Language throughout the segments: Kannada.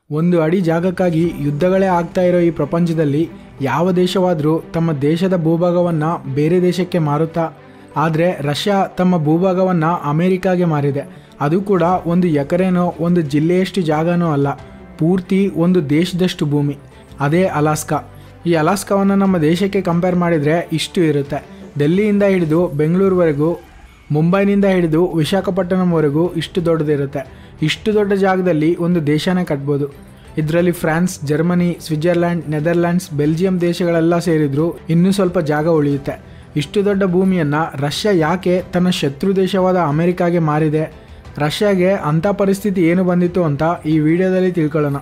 ಒಂದು ಅಡಿ ಜಾಗಕ್ಕಾಗಿ ಯುದ್ಧಗಳೇ ಆಗ್ತಾ ಇರೋ ಈ ಪ್ರಪಂಚದಲ್ಲಿ ಯಾವ ದೇಶವಾದರೂ ತಮ್ಮ ದೇಶದ ಭೂಭಾಗವನ್ನು ಬೇರೆ ದೇಶಕ್ಕೆ ಮಾರುತ್ತಾ ಆದರೆ ರಷ್ಯಾ ತಮ್ಮ ಭೂಭಾಗವನ್ನು ಅಮೆರಿಕಾಗೆ ಮಾರಿದೆ ಅದು ಕೂಡ ಒಂದು ಎಕರೆನೋ ಒಂದು ಜಿಲ್ಲೆಯಷ್ಟು ಜಾಗನೋ ಅಲ್ಲ ಪೂರ್ತಿ ಒಂದು ದೇಶದಷ್ಟು ಭೂಮಿ ಅದೇ ಅಲಾಸ್ಕಾ ಈ ಅಲಾಸ್ಕಾವನ್ನು ನಮ್ಮ ದೇಶಕ್ಕೆ ಕಂಪೇರ್ ಮಾಡಿದರೆ ಇಷ್ಟು ಇರುತ್ತೆ ಡೆಲ್ಲಿಯಿಂದ ಹಿಡಿದು ಬೆಂಗಳೂರುವರೆಗೂ ಮುಂಬೈನಿಂದ ಹಿಡಿದು ವಿಶಾಖಪಟ್ಟಣಂವರೆಗೂ ಇಷ್ಟು ದೊಡ್ಡದಿರುತ್ತೆ ಇಷ್ಟು ದೊಡ್ಡ ಜಾಗದಲ್ಲಿ ಒಂದು ದೇಶನೇ ಕಟ್ಬೋದು ಇದರಲ್ಲಿ France Germany Switzerland Netherlands Belgium ದೇಶಗಳೆಲ್ಲ ಸೇರಿದ್ರು ಇನ್ನೂ ಸ್ವಲ್ಪ ಜಾಗ ಉಳಿಯುತ್ತೆ ಇಷ್ಟು ದೊಡ್ಡ ಭೂಮಿಯನ್ನು ರಷ್ಯಾ ಯಾಕೆ ತನ್ನ ಶತ್ರು ದೇಶವಾದ ಅಮೆರಿಕಾಗೆ ಮಾರಿದೆ ರಷ್ಯಾಗೆ ಅಂಥ ಪರಿಸ್ಥಿತಿ ಏನು ಬಂದಿತ್ತು ಅಂತ ಈ ವಿಡಿಯೋದಲ್ಲಿ ತಿಳ್ಕೊಳ್ಳೋಣ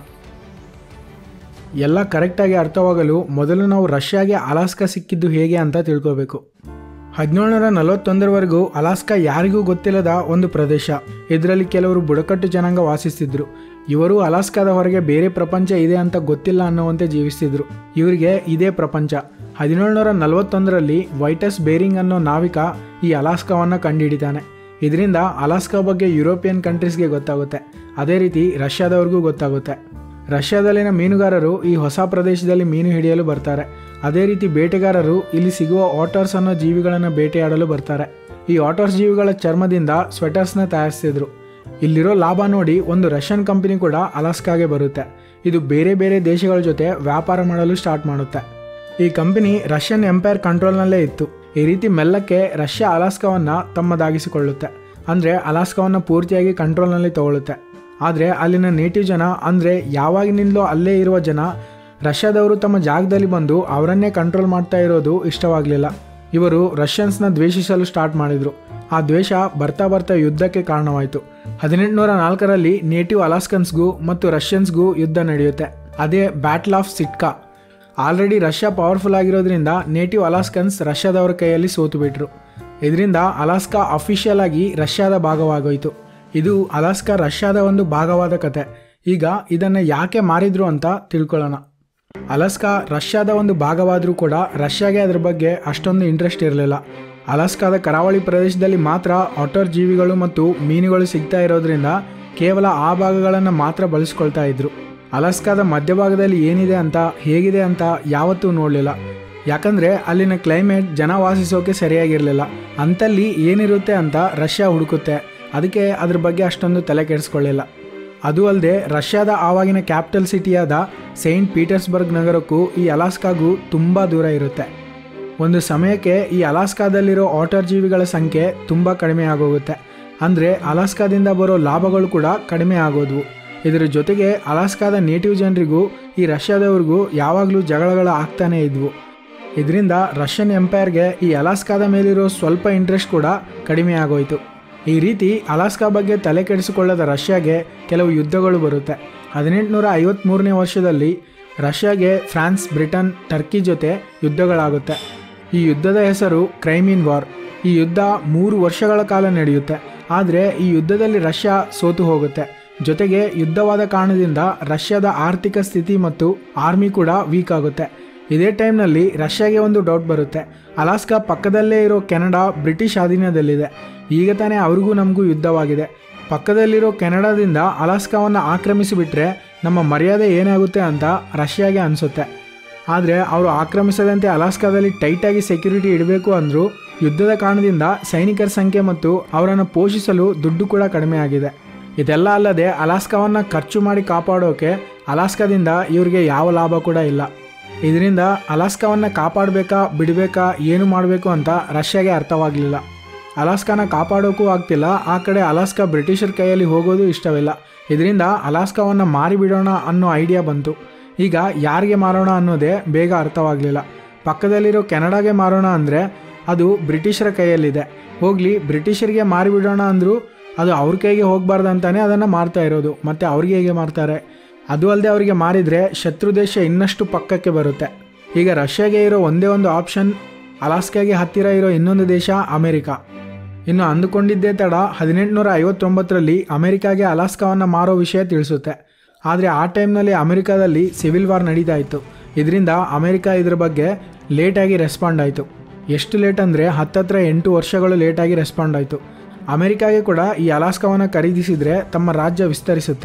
ಎಲ್ಲ ಕರೆಕ್ಟಾಗಿ ಅರ್ಥವಾಗಲು ಮೊದಲು ನಾವು ರಷ್ಯಾಗೆ ಅಲಾಸ್ಕಾ ಸಿಕ್ಕಿದ್ದು ಹೇಗೆ ಅಂತ ತಿಳ್ಕೋಬೇಕು ಹದಿನೇಳನೂರ ನಲವತ್ತೊಂದರವರೆಗೂ ಅಲಾಸ್ಕಾ ಯಾರಿಗೂ ಗೊತ್ತಿಲ್ಲದ ಒಂದು ಪ್ರದೇಶ ಇದರಲ್ಲಿ ಕೆಲವರು ಬುಡಕಟ್ಟು ಜನಾಂಗ ವಾಸಿಸ್ತಿದ್ರು ಇವರು ಅಲಾಸ್ಕಾದ ಹೊರಗೆ ಬೇರೆ ಪ್ರಪಂಚ ಇದೆ ಅಂತ ಗೊತ್ತಿಲ್ಲ ಅನ್ನುವಂತೆ ಜೀವಿಸ್ತಿದ್ರು ಇವರಿಗೆ ಇದೇ ಪ್ರಪಂಚ ಹದಿನೇಳುನೂರ ನಲವತ್ತೊಂದರಲ್ಲಿ ವೈಟಸ್ ಬೇರಿಂಗ್ ಅನ್ನೋ ನಾವಿಕ ಈ ಅಲಾಸ್ಕಾವನ್ನು ಕಂಡುಹಿಡಿತಾನೆ ಇದರಿಂದ ಅಲಾಸ್ಕಾ ಬಗ್ಗೆ ಯುರೋಪಿಯನ್ ಕಂಟ್ರೀಸ್ಗೆ ಗೊತ್ತಾಗುತ್ತೆ ಅದೇ ರೀತಿ ರಷ್ಯಾದವ್ರಿಗೂ ಗೊತ್ತಾಗುತ್ತೆ ರಷ್ಯಾದಲ್ಲಿನ ಮೀನುಗಾರರು ಈ ಹೊಸ ಪ್ರದೇಶದಲ್ಲಿ ಮೀನು ಹಿಡಿಯಲು ಬರ್ತಾರೆ ಅದೇ ರೀತಿ ಬೇಟೆಗಾರರು ಇಲ್ಲಿ ಸಿಗುವ ಆಟರ್ಸ್ ಅನ್ನೋ ಜೀವಿಗಳನ್ನು ಬೇಟೆಯಾಡಲು ಬರ್ತಾರೆ ಈ ಆಟರ್ಸ್ ಜೀವಿಗಳ ಚರ್ಮದಿಂದ ಸ್ವೆಟರ್ಸ್ನ ತಯಾರಿಸ್ತಿದ್ರು ಇಲ್ಲಿರೋ ಲಾಭ ನೋಡಿ ಒಂದು ರಷ್ಯನ್ ಕಂಪನಿ ಕೂಡ ಅಲಾಸ್ಕಾಗೆ ಬರುತ್ತೆ ಇದು ಬೇರೆ ಬೇರೆ ದೇಶಗಳ ಜೊತೆ ವ್ಯಾಪಾರ ಮಾಡಲು ಸ್ಟಾರ್ಟ್ ಮಾಡುತ್ತೆ ಈ ಕಂಪನಿ ರಷ್ಯನ್ ಎಂಪೈರ್ ಕಂಟ್ರೋಲ್ನಲ್ಲೇ ಇತ್ತು ಈ ರೀತಿ ಮೆಲ್ಲಕ್ಕೆ ರಷ್ಯಾ ಅಲಾಸ್ಕಾವನ್ನು ತಮ್ಮದಾಗಿಸಿಕೊಳ್ಳುತ್ತೆ ಅಂದರೆ ಅಲಾಸ್ಕಾವನ್ನು ಪೂರ್ತಿಯಾಗಿ ಕಂಟ್ರೋಲ್ನಲ್ಲಿ ತಗೊಳ್ಳುತ್ತೆ ಆದರೆ ಅಲ್ಲಿನ ನೇಟಿವ್ ಜನ ಅಂದರೆ ಯಾವಾಗಿನಿಂದಲೂ ಅಲ್ಲೇ ಇರುವ ಜನ ರಷ್ಯಾದವರು ತಮ್ಮ ಜಾಗದಲ್ಲಿ ಬಂದು ಅವರನ್ನೇ ಕಂಟ್ರೋಲ್ ಮಾಡ್ತಾ ಇರೋದು ಇಷ್ಟವಾಗಲಿಲ್ಲ ಇವರು ರಷ್ಯನ್ಸ್ನ ದ್ವೇಷಿಸಲು ಸ್ಟಾರ್ಟ್ ಮಾಡಿದರು ಆ ದ್ವೇಷ ಬರ್ತಾ ಬರ್ತಾ ಯುದ್ಧಕ್ಕೆ ಕಾರಣವಾಯಿತು ಹದಿನೆಂಟುನೂರ ನಾಲ್ಕರಲ್ಲಿ ನೇಟಿವ್ ಅಲಾಸ್ಕನ್ಸ್ಗೂ ಮತ್ತು ರಷ್ಯನ್ಸ್ಗೂ ಯುದ್ಧ ನಡೆಯುತ್ತೆ ಅದೇ battle of Sitka already Russia powerful ಆಗಿರೋದ್ರಿಂದ ನೇಟಿವ್ ಅಲಾಸ್ಕನ್ಸ್ ರಷ್ಯಾದವರ ಕೈಯಲ್ಲಿ ಸೋತು ಬಿಟ್ರು ಇದರಿಂದ ಅಲಾಸ್ಕಾ ಅಫಿಷಿಯಲ್ ಆಗಿ ರಷ್ಯಾದ ಭಾಗವಾಗೋಯಿತು ಇದು ಅಲಾಸ್ಕಾ ರಷ್ಯಾದ ಒಂದು ಭಾಗವಾದ ಕತೆ ಈಗ ಇದನ್ನು ಯಾಕೆ ಮಾರಿದ್ರು ಅಂತ ತಿಳ್ಕೊಳ್ಳೋಣ ಅಲಾಸ್ಕಾ ರಷ್ಯಾದ ಒಂದು ಭಾಗವಾದರೂ ಕೂಡ ರಷ್ಯಾಗೆ ಅದ್ರ ಬಗ್ಗೆ ಅಷ್ಟೊಂದು ಇಂಟ್ರೆಸ್ಟ್ ಇರಲಿಲ್ಲ ಅಲಾಸ್ಕಾದ ಕರಾವಳಿ ಪ್ರದೇಶದಲ್ಲಿ ಮಾತ್ರ ಆಟರ್ ಜೀವಿಗಳು ಮತ್ತು ಮೀನುಗಳು ಸಿಗ್ತಾ ಇರೋದ್ರಿಂದ ಕೇವಲ ಆ ಭಾಗಗಳನ್ನು ಮಾತ್ರ ಬಳಸ್ಕೊಳ್ತಾ ಇದ್ರು ಅಲಾಸ್ಕಾದ ಮಧ್ಯಭಾಗದಲ್ಲಿ ಏನಿದೆ ಅಂತ ಹೇಗಿದೆ ಅಂತ ಯಾವತ್ತೂ ನೋಡಲಿಲ್ಲ ಯಾಕಂದರೆ ಅಲ್ಲಿನ ಕ್ಲೈಮೇಟ್ ಜನ ವಾಸಿಸೋಕೆ ಸರಿಯಾಗಿರಲಿಲ್ಲ ಅಂತಲ್ಲಿ ಏನಿರುತ್ತೆ ಅಂತ ರಷ್ಯಾ ಹುಡುಕುತ್ತೆ ಅದಕ್ಕೆ ಅದ್ರ ಬಗ್ಗೆ ಅಷ್ಟೊಂದು ತಲೆ ಕೆಡಿಸ್ಕೊಳ್ಳಿಲ್ಲ ಅದು ಅಲ್ಲದೆ ರಷ್ಯಾದ ಆವಾಗಿನ ಕ್ಯಾಪಿಟಲ್ ಸಿಟಿಯಾದ ಸೈಂಟ್ ಪೀಟರ್ಸ್ಬರ್ಗ್ ನಗರಕ್ಕೂ ಈ ಅಲಾಸ್ಕಾಗೂ ತುಂಬ ದೂರ ಇರುತ್ತೆ ಒಂದು ಸಮಯಕ್ಕೆ ಈ ಅಲಾಸ್ಕಾದಲ್ಲಿರೋ ಆಟರ್ ಜೀವಿಗಳ ಸಂಖ್ಯೆ ತುಂಬ ಕಡಿಮೆ ಆಗೋಗುತ್ತೆ ಅಂದರೆ ಅಲಾಸ್ಕಾದಿಂದ ಬರೋ ಲಾಭಗಳು ಕೂಡ ಕಡಿಮೆ ಆಗೋದ್ವು ಇದರ ಜೊತೆಗೆ ಅಲಾಸ್ಕಾದ ನೇಟಿವ್ ಜನರಿಗೂ ಈ ರಷ್ಯಾದವ್ರಿಗೂ ಯಾವಾಗಲೂ ಜಗಳಗಳು ಆಗ್ತಾನೇ ಇದ್ವು ಇದರಿಂದ ರಷ್ಯನ್ ಎಂಪೈರ್ಗೆ ಈ ಅಲಾಸ್ಕಾದ ಮೇಲಿರೋ ಸ್ವಲ್ಪ ಇಂಟ್ರೆಸ್ಟ್ ಕೂಡ ಕಡಿಮೆ ಆಗೋಯಿತು ಈ ರೀತಿ ಅಲಾಸ್ಕಾ ಬಗ್ಗೆ ತಲೆ ಕೆಡಿಸಿಕೊಳ್ಳದ ರಷ್ಯಾಗೆ ಕೆಲವು ಯುದ್ಧಗಳು ಬರುತ್ತೆ ಹದಿನೆಂಟುನೂರ ಐವತ್ತ್ಮೂರನೇ ವರ್ಷದಲ್ಲಿ ರಷ್ಯಾಗೆ ಫ್ರಾನ್ಸ್ ಬ್ರಿಟನ್ ಟರ್ಕಿ ಜೊತೆ ಯುದ್ಧಗಳಾಗುತ್ತೆ ಈ ಯುದ್ಧದ ಹೆಸರು ಕ್ರೈಮಿನ್ ವಾರ್ ಈ ಯುದ್ಧ ಮೂರು ವರ್ಷಗಳ ಕಾಲ ನಡೆಯುತ್ತೆ ಆದರೆ ಈ ಯುದ್ಧದಲ್ಲಿ ರಷ್ಯಾ ಸೋತು ಹೋಗುತ್ತೆ ಜೊತೆಗೆ ಯುದ್ಧವಾದ ಕಾರಣದಿಂದ ರಷ್ಯಾದ ಆರ್ಥಿಕ ಸ್ಥಿತಿ ಮತ್ತು ಆರ್ಮಿ ಕೂಡ ವೀಕ್ ಆಗುತ್ತೆ ಇದೇ ಟೈಮ್ನಲ್ಲಿ ರಷ್ಯಾಗೆ ಒಂದು ಡೌಟ್ ಬರುತ್ತೆ ಅಲಾಸ್ಕಾ ಪಕ್ಕದಲ್ಲೇ ಇರೋ ಕೆನಡಾ ಬ್ರಿಟಿಷ್ ಅಧೀನದಲ್ಲಿದೆ ಈಗ ತಾನೇ ಅವ್ರಿಗೂ ನಮಗೂ ಯುದ್ಧವಾಗಿದೆ ಪಕ್ಕದಲ್ಲಿರೋ ಕೆನಡಾದಿಂದ ಅಲಾಸ್ಕಾವನ್ನು ಆಕ್ರಮಿಸಿಬಿಟ್ರೆ ನಮ್ಮ ಮರ್ಯಾದೆ ಏನಾಗುತ್ತೆ ಅಂತ ರಷ್ಯಾಗೆ ಅನಿಸುತ್ತೆ ಆದರೆ ಅವರು ಆಕ್ರಮಿಸದಂತೆ ಅಲಾಸ್ಕಾದಲ್ಲಿ ಟೈಟಾಗಿ ಸೆಕ್ಯೂರಿಟಿ ಇಡಬೇಕು ಅಂದರೂ ಯುದ್ಧದ ಕಾರಣದಿಂದ ಸೈನಿಕರ ಸಂಖ್ಯೆ ಮತ್ತು ಅವರನ್ನು ಪೋಷಿಸಲು ದುಡ್ಡು ಕೂಡ ಕಡಿಮೆ ಆಗಿದೆ ಇದೆಲ್ಲ ಅಲ್ಲದೆ ಅಲಾಸ್ಕಾವನ್ನು ಖರ್ಚು ಮಾಡಿ ಕಾಪಾಡೋಕೆ ಅಲಾಸ್ಕಾದಿಂದ ಇವರಿಗೆ ಯಾವ ಲಾಭ ಕೂಡ ಇಲ್ಲ ಇದರಿಂದ ಅಲಾಸ್ಕಾವನ್ನು ಕಾಪಾಡಬೇಕಾ ಬಿಡಬೇಕಾ ಏನು ಮಾಡಬೇಕು ಅಂತ ರಷ್ಯಾಗೆ ಅರ್ಥವಾಗಲಿಲ್ಲ ಅಲಾಸ್ಕಾನ ಕಾಪಾಡೋಕ್ಕೂ ಆಗ್ತಿಲ್ಲ ಆ ಕಡೆ ಅಲಾಸ್ಕಾ ಬ್ರಿಟಿಷರ ಕೈಯಲ್ಲಿ ಹೋಗೋದು ಇಷ್ಟವಿಲ್ಲ ಇದರಿಂದ ಅಲಾಸ್ಕಾವನ್ನು ಮಾರಿಬಿಡೋಣ ಅನ್ನೋ ಐಡಿಯಾ ಬಂತು ಈಗ ಯಾರಿಗೆ ಮಾರೋಣ ಅನ್ನೋದೇ ಬೇಗ ಅರ್ಥವಾಗಲಿಲ್ಲ ಪಕ್ಕದಲ್ಲಿರೋ ಕೆನಡಾಗೆ ಮಾರೋಣ ಅಂದರೆ ಅದು ಬ್ರಿಟಿಷರ ಕೈಯಲ್ಲಿದೆ ಹೋಗಲಿ ಬ್ರಿಟಿಷರಿಗೆ ಮಾರಿಬಿಡೋಣ ಅಂದರೂ ಅದು ಅವ್ರ ಕೈಗೆ ಹೋಗಬಾರ್ದು ಅಂತಾನೆ ಅದನ್ನು ಮಾರ್ತಾ ಇರೋದು ಮತ್ತು ಅವ್ರಿಗೆ ಹೇಗೆ ಮಾರ್ತಾರೆ ಅದು ಅಲ್ಲದೆ ಅವರಿಗೆ ಮಾರಿದರೆ ಶತ್ರು ದೇಶ ಇನ್ನಷ್ಟು ಪಕ್ಕಕ್ಕೆ ಬರುತ್ತೆ ಈಗ ರಷ್ಯಾಗೆ ಇರೋ ಒಂದೇ ಒಂದು ಆಪ್ಷನ್ ಅಲಾಸ್ಕಾಗೆ ಹತ್ತಿರ ಇರೋ ಇನ್ನೊಂದು ದೇಶ ಅಮೆರಿಕ ಇನ್ನು ಅಂದುಕೊಂಡಿದ್ದೇ ತಡ ಹದಿನೆಂಟುನೂರ ಐವತ್ತೊಂಬತ್ತರಲ್ಲಿ ಅಮೆರಿಕಾಗೆ ಅಲಾಸ್ಕಾವನ್ನು ಮಾರೋ ವಿಷಯ ತಿಳಿಸುತ್ತೆ ಆದರೆ ಆ ಟೈಮ್ನಲ್ಲಿ ಅಮೆರಿಕಾದಲ್ಲಿ ಸಿವಿಲ್ ವಾರ್ ನಡೀತಾ ಇತ್ತು ಇದರಿಂದ ಅಮೆರಿಕ ಇದ್ರ ಬಗ್ಗೆ ಲೇಟಾಗಿ ರೆಸ್ಪಾಂಡ್ ಆಯಿತು ಎಷ್ಟು ಲೇಟ್ ಅಂದರೆ ಹತ್ತತ್ರ ಎಂಟು ವರ್ಷಗಳು ಲೇಟಾಗಿ ರೆಸ್ಪಾಂಡ್ ಆಯಿತು ಅಮೆರಿಕಾಗೆ ಕೂಡ ಈ ಅಲಾಸ್ಕಾವನ್ನು ಖರೀದಿಸಿದರೆ ತಮ್ಮ ರಾಜ್ಯ ವಿಸ್ತರಿಸುತ್ತೆ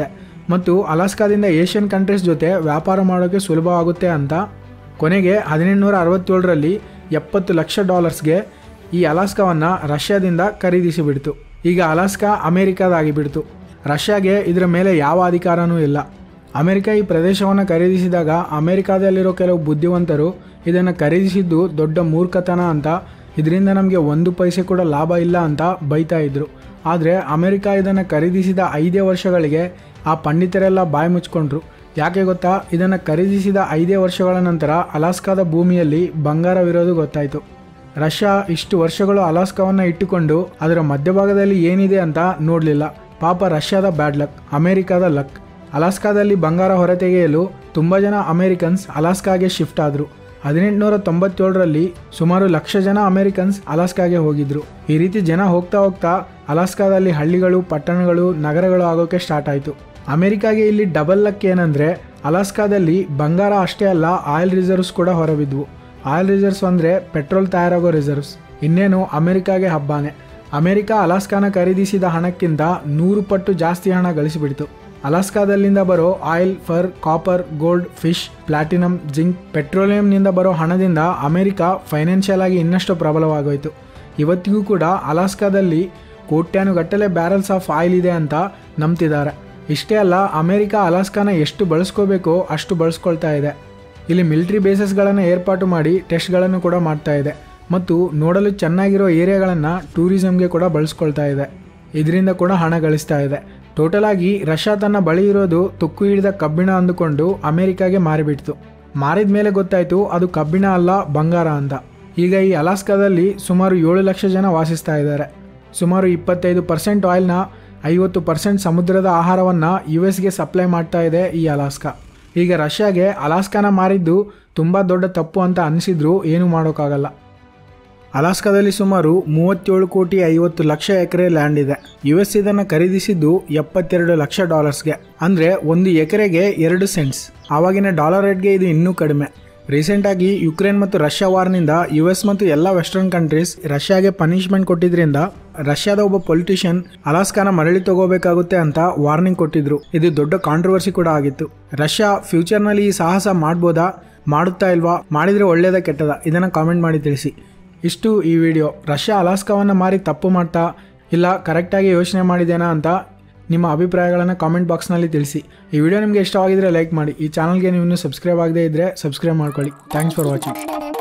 ಮತ್ತು ಅಲಾಸ್ಕಾದಿಂದ ಏಷ್ಯನ್ ಕಂಟ್ರೀಸ್ ಜೊತೆ ವ್ಯಾಪಾರ ಮಾಡೋಕ್ಕೆ ಸುಲಭವಾಗುತ್ತೆ ಅಂತ ಕೊನೆಗೆ ಹದಿನೆಂಟುನೂರ ಅರವತ್ತೇಳರಲ್ಲಿ ಎಪ್ಪತ್ತು ಲಕ್ಷ ಡಾಲರ್ಸ್ಗೆ ಈ ಅಲಾಸ್ಕಾವನ್ನು ರಷ್ಯಾದಿಂದ ಖರೀದಿಸಿಬಿಡ್ತು ಈಗ ಅಲಾಸ್ಕಾ ಅಮೇರಿಕಾದಾಗಿಬಿಡ್ತು ರಷ್ಯಾಗೆ ಇದರ ಮೇಲೆ ಯಾವ ಅಧಿಕಾರನೂ ಇಲ್ಲ ಅಮೆರಿಕ ಈ ಪ್ರದೇಶವನ್ನು ಖರೀದಿಸಿದಾಗ ಅಮೆರಿಕಾದಲ್ಲಿರೋ ಕೆಲವು ಬುದ್ಧಿವಂತರು ಇದನ್ನು ಖರೀದಿಸಿದ್ದು ದೊಡ್ಡ ಮೂರ್ಖತನ ಅಂತ ಇದರಿಂದ ನಮಗೆ ಒಂದು ಪೈಸೆ ಕೂಡ ಲಾಭ ಇಲ್ಲ ಅಂತ ಬೈತಾ ಇದ್ರು ಆದರೆ ಅಮೆರಿಕ ಇದನ್ನು ಖರೀದಿಸಿದ ಐದೇ ವರ್ಷಗಳಿಗೆ ಆ ಪಂಡಿತರೆಲ್ಲ ಬಾಯಿ ಮುಚ್ಕೊಂಡ್ರು ಯಾಕೆ ಗೊತ್ತಾ ಇದನ್ನು ಖರೀದಿಸಿದ ಐದೇ ವರ್ಷಗಳ ನಂತರ ಅಲಾಸ್ಕಾದ ಭೂಮಿಯಲ್ಲಿ ಬಂಗಾರವಿರೋದು ಗೊತ್ತಾಯಿತು ರಷ್ಯಾ ಇಷ್ಟು ವರ್ಷಗಳು ಅಲಾಸ್ಕಾವನ್ನು ಇಟ್ಟುಕೊಂಡು ಅದರ ಮಧ್ಯಭಾಗದಲ್ಲಿ ಏನಿದೆ ಅಂತ ನೋಡಲಿಲ್ಲ ಪಾಪ ರಷ್ಯಾದ ಬ್ಯಾಡ್ ಲಕ್ ಅಮೆರಿಕಾದ ಲಕ್ ಅಲಾಸ್ಕಾದಲ್ಲಿ ಬಂಗಾರ ಹೊರತೆಗೆಯಲು ತುಂಬ ಜನ ಅಮೆರಿಕನ್ಸ್ ಅಲಾಸ್ಕಾಗೆ ಶಿಫ್ಟ್ ಆದರು ಹದಿನೆಂಟುನೂರ ತೊಂಬತ್ತೇಳರಲ್ಲಿ ಸುಮಾರು ಲಕ್ಷ ಜನ ಅಮೆರಿಕನ್ಸ್ ಅಲಾಸ್ಕಾಗೆ ಹೋಗಿದ್ರು ಈ ರೀತಿ ಜನ ಹೋಗ್ತಾ ಹೋಗ್ತಾ ಅಲಾಸ್ಕಾದಲ್ಲಿ ಹಳ್ಳಿಗಳು ಪಟ್ಟಣಗಳು ನಗರಗಳು ಆಗೋಕೆ ಸ್ಟಾರ್ಟ್ ಆಯಿತು ಅಮೆರಿಕಾಗೆ ಇಲ್ಲಿ ಡಬಲ್ ಲಕ್ ಏನಂದರೆ ಅಲಾಸ್ಕಾದಲ್ಲಿ ಬಂಗಾರ ಅಷ್ಟೇ ಅಲ್ಲ ಆಯಿಲ್ ರಿಸರ್ವ್ಸ್ ಕೂಡ ಹೊರಬಿದ್ವು ಆಯಿಲ್ ರಿಸರ್ವ್ಸ್ ಅಂದರೆ ಪೆಟ್ರೋಲ್ ತಯಾರಾಗೋ ರಿಸರ್ವ್ಸ್ ಇನ್ನೇನು ಅಮೆರಿಕಾಗೆ ಹಬ್ಬಾನೆ ಅಮೆರಿಕ ಅಲಾಸ್ಕಾನ ಖರೀದಿಸಿದ ಹಣಕ್ಕಿಂತ ನೂರು ಪಟ್ಟು ಜಾಸ್ತಿ ಹಣ ಗಳಿಸಿಬಿಡ್ತು ಅಲಾಸ್ಕಾದಲ್ಲಿಂದ ಬರೋ oil fur copper gold fish platinum zinc ಪೆಟ್ರೋಲಿಯಂನಿಂದ ಬರೋ ಹಣದಿಂದ ಅಮೆರಿಕ ಫೈನಾನ್ಷಿಯಲ್ ಆಗಿ ಇನ್ನಷ್ಟು ಪ್ರಬಲವಾಗೋಯಿತು ಇವತ್ತಿಗೂ ಕೂಡ ಅಲಾಸ್ಕಾದಲ್ಲಿ ಕೋಟ್ಯಾನುಗಟ್ಟಲೆ ಬ್ಯಾರಲ್ಸ್ ಆಫ್ ಆಯಿಲ್ ಇದೆ ಅಂತ ನಂಬ್ತಿದ್ದಾರೆ ಇಷ್ಟೇ ಅಲ್ಲ ಅಮೆರಿಕ ಅಲಾಸ್ಕಾನ ಎಷ್ಟು ಬಳಸ್ಕೋಬೇಕೋ ಅಷ್ಟು ಬಳಸ್ಕೊಳ್ತಾ ಇದೆ ಇಲ್ಲಿ ಮಿಲಿಟರಿ ಬೇಸಸ್ಗಳನ್ನು ಏರ್ಪಾಟು ಮಾಡಿ ಟೆಸ್ಟ್ಗಳನ್ನು ಕೂಡ ಮಾಡ್ತಾ ಇದೆ ಮತ್ತು ನೋಡಲು ಚೆನ್ನಾಗಿರೋ ಏರಿಯಾಗಳನ್ನು ಟೂರಿಸಂಗೆ ಕೂಡ ಬಳಸ್ಕೊಳ್ತಾ ಇದೆ ಇದರಿಂದ ಕೂಡ ಹಣ ಗಳಿಸ್ತಾ ಇದೆ ಟೋಟಲ್ ಆಗಿ ರಷ್ಯಾ ತನ್ನ ಬಳಿ ಇರೋದು ತುಕ್ಕು ಹಿಡಿದ ಕಬ್ಬಿಣ ಅಂದುಕೊಂಡು ಅಮೆರಿಕಾಗೆ ಮಾರಿಬಿಡ್ತು ಮಾರಿದ ಮೇಲೆ ಗೊತ್ತಾಯಿತು ಅದು ಕಬ್ಬಿಣ ಅಲ್ಲ ಬಂಗಾರ ಅಂತ ಈಗ ಈ ಅಲಾಸ್ಕಾದಲ್ಲಿ ಸುಮಾರು ಏಳು ಲಕ್ಷ ಜನ ವಾಸಿಸ್ತಾ ಇದ್ದಾರೆ ಸುಮಾರು ಇಪ್ಪತ್ತೈದು ಪರ್ಸೆಂಟ್ ಆಯಿಲ್ನ ಐವತ್ತು ಪರ್ಸೆಂಟ್ ಸಮುದ್ರದ ಆಹಾರವನ್ನು ಯು ಎಸ್ಗೆ ಸಪ್ಲೈ ಮಾಡ್ತಾ ಇದೆ ಈ ಅಲಾಸ್ಕಾ ಈಗ ರಷ್ಯಾಗೆ ಅಲಾಸ್ಕಾನ ಮಾರಿದ್ದು ತುಂಬ ದೊಡ್ಡ ತಪ್ಪು ಅಂತ ಅನಿಸಿದ್ರು ಏನೂ ಮಾಡೋಕ್ಕಾಗಲ್ಲ ಅಲಾಸ್ಕಾದಲ್ಲಿ ಸುಮಾರು ಮೂವತ್ತೇಳು ಕೋಟಿ ಐವತ್ತು ಲಕ್ಷ ಎಕರೆ ಲ್ಯಾಂಡ್ ಇದೆ ಯು ಎಸ್ ಇದನ್ನು ಖರೀದಿಸಿದ್ದು ಎಪ್ಪತ್ತೆರಡು ಲಕ್ಷ ಡಾಲರ್ಸ್ಗೆ ಅಂದರೆ ಒಂದು ಎಕರೆಗೆ ಎರಡು ಸೆಂಟ್ಸ್ ಆವಾಗಿನ ಡಾಲರ್ ರೇಟ್ಗೆ ಇದು ಇನ್ನೂ ಕಡಿಮೆ ರೀಸೆಂಟಾಗಿ ಯುಕ್ರೇನ್ ಮತ್ತು ರಷ್ಯಾ ವಾರ್ನಿಂದ ಯು ಎಸ್ ಮತ್ತು ಎಲ್ಲ ವೆಸ್ಟರ್ನ್ ಕಂಟ್ರೀಸ್ ರಷ್ಯಾಗೆ ಪನಿಷ್ಮೆಂಟ್ ಕೊಟ್ಟಿದ್ರಿಂದ ರಷ್ಯಾದ ಒಬ್ಬ ಪೊಲಿಟಿಷಿಯನ್ ಅಲಾಸ್ಕಾನ ಮರಳಿ ತಗೋಬೇಕಾಗುತ್ತೆ ಅಂತ ವಾರ್ನಿಂಗ್ ಕೊಟ್ಟಿದ್ರು ಇದು ದೊಡ್ಡ ಕಾಂಟ್ರವರ್ಸಿ ಕೂಡ ಆಗಿತ್ತು ರಷ್ಯಾ ಫ್ಯೂಚರ್ನಲ್ಲಿ ಈ ಸಾಹಸ ಮಾಡ್ಬೋದಾ ಮಾಡುತ್ತಾ ಇಲ್ವಾ ಮಾಡಿದರೆ ಒಳ್ಳೇದ ಕೆಟ್ಟದ ಇದನ್ನು ಕಾಮೆಂಟ್ ಮಾಡಿ ತಿಳಿಸಿ ಇಷ್ಟು ಈ ವಿಡಿಯೋ ರಷ್ಯಾ ಅಲಾಸ್ಕಾವನ್ನು ಮಾರಿ ತಪ್ಪು ಮಾಡ್ತಾ ಇಲ್ಲ ಕರೆಕ್ಟಾಗಿ ಯೋಚನೆ ಮಾಡಿದೇನಾ ಅಂತ ನಿಮ್ಮ ಅಭಿಪ್ರಾಯಗಳನ್ನು ಕಾಮೆಂಟ್ ಬಾಕ್ಸ್ನಲ್ಲಿ ತಿಳಿಸಿ ಈ ವಿಡಿಯೋ ನಿಮಗೆ ಇಷ್ಟವಾಗಿದ್ದರೆ ಲೈಕ್ ಮಾಡಿ ಈ ಚಾನಲ್ಗೆ ನೀವು ಇನ್ನೂ ಸಬ್ಸ್ಕ್ರೈಬ್ ಆಗದೇ ಇದ್ದರೆ ಸಬ್ಸ್ಕ್ರೈಬ್ ಮಾಡ್ಕೊಳ್ಳಿ ಥ್ಯಾಂಕ್ಸ್ ಫಾರ್ ವಾಚಿಂಗ್